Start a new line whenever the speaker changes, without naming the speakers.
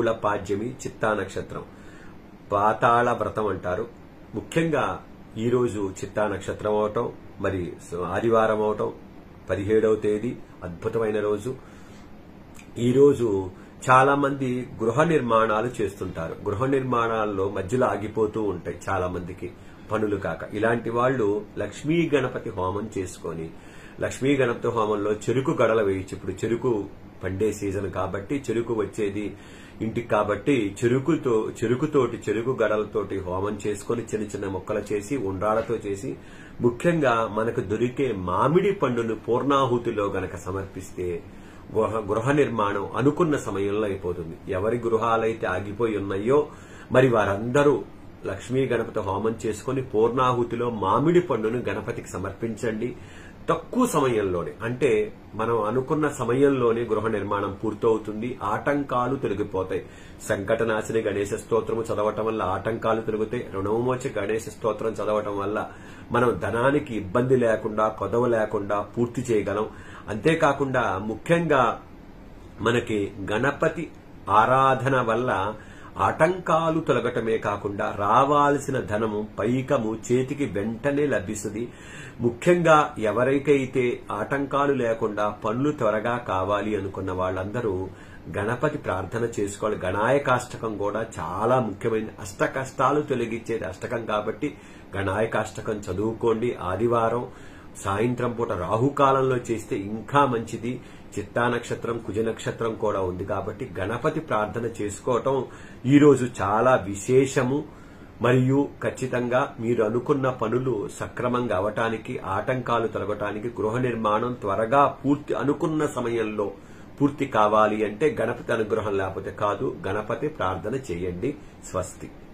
బహుళ పాడ్యమి చిత్తా నక్షత్రం పాతాళ వ్రతం అంటారు ముఖ్యంగా ఈ రోజు చిత్తా నక్షత్రం అవటం మరి ఆదివారం అవటం పదిహేడవ తేదీ అద్భుతమైన రోజు ఈ రోజు చాలా మంది గృహ నిర్మాణాలు చేస్తుంటారు గృహ నిర్మాణాల్లో మధ్యలో ఆగిపోతూ ఉంటాయి చాలా మందికి పనులు కాక ఇలాంటి వాళ్ళు లక్ష్మీ గణపతి హోమం చేసుకొని లక్ష్మీ గణపతి హోమంలో చెరుకు గడల వేయచ్చు ఇప్పుడు చెరుకు పండే సీజన్ కాబట్టి చెరుకు వచ్చేది ఇంటికి కాబట్టి చెరుకుతో చెరుకుతోటి చెరుకు గడలతోటి హోమం చేసుకొని చిన్న చిన్న మొక్కలు చేసి ఉండ్రాలతో చేసి ముఖ్యంగా మనకు దొరికే మామిడి పండును పూర్ణాహుతిలో గనక సమర్పిస్తే గృహ గృహ నిర్మాణం అనుకున్న సమయంలో అయిపోతుంది ఎవరి గృహాలైతే ఆగిపోయి ఉన్నాయో మరి వారందరూ లక్ష్మీ గణపతి హోమం చేసుకుని పూర్ణాహుతిలో మామిడి పండును గణపతికి సమర్పించండి తక్కువ సమయంలోనే అంటే మనం అనుకున్న సమయంలోనే గృహ నిర్మాణం పూర్తవుతుంది ఆటంకాలు తొలగిపోతాయి సంకటనాశిని గణేశ స్తోత్రము చదవటం వల్ల ఆటంకాలు తొలగుతాయి రుణవిమోచ గణేశ స్తోత్రం చదవటం వల్ల మనం ధనానికి ఇబ్బంది లేకుండా కొదవ లేకుండా పూర్తి చేయగలం అంతేకాకుండా ముఖ్యంగా మనకి గణపతి ఆరాధన వల్ల ఆటంకాలు తొలగటమే కాకుండా రావాల్సిన ధనము పైకము చేతికి వెంటనే లభిస్తుంది ముఖ్యంగా ఎవరికైతే ఆటంకాలు లేకుండా పనులు త్వరగా కావాలి అనుకున్న వాళ్ళందరూ గణపతి ప్రార్థన చేసుకోవాలి గణాయకాష్టకం కూడా చాలా ముఖ్యమైన అష్ట కష్టాలు తొలగించేది అష్టకం కాబట్టి గణాయకాష్టకం చదువుకోండి ఆదివారం సాయంత్రం పూట రాహుకాలంలో చేస్తే ఇంకా మంచిది చిత్తా నక్షత్రం కుజ నక్షత్రం కూడా ఉంది కాబట్టి గణపతి ప్రార్థన చేసుకోవటం ఈ రోజు చాలా విశేషము మరియు ఖచ్చితంగా మీరు అనుకున్న పనులు సక్రమంగా అవటానికి ఆటంకాలు తొలగటానికి గృహ నిర్మాణం త్వరగా పూర్తి అనుకున్న సమయంలో పూర్తి కావాలి అంటే గణపతి అనుగ్రహం లేకపోతే కాదు గణపతి ప్రార్థన చేయండి స్వస్తి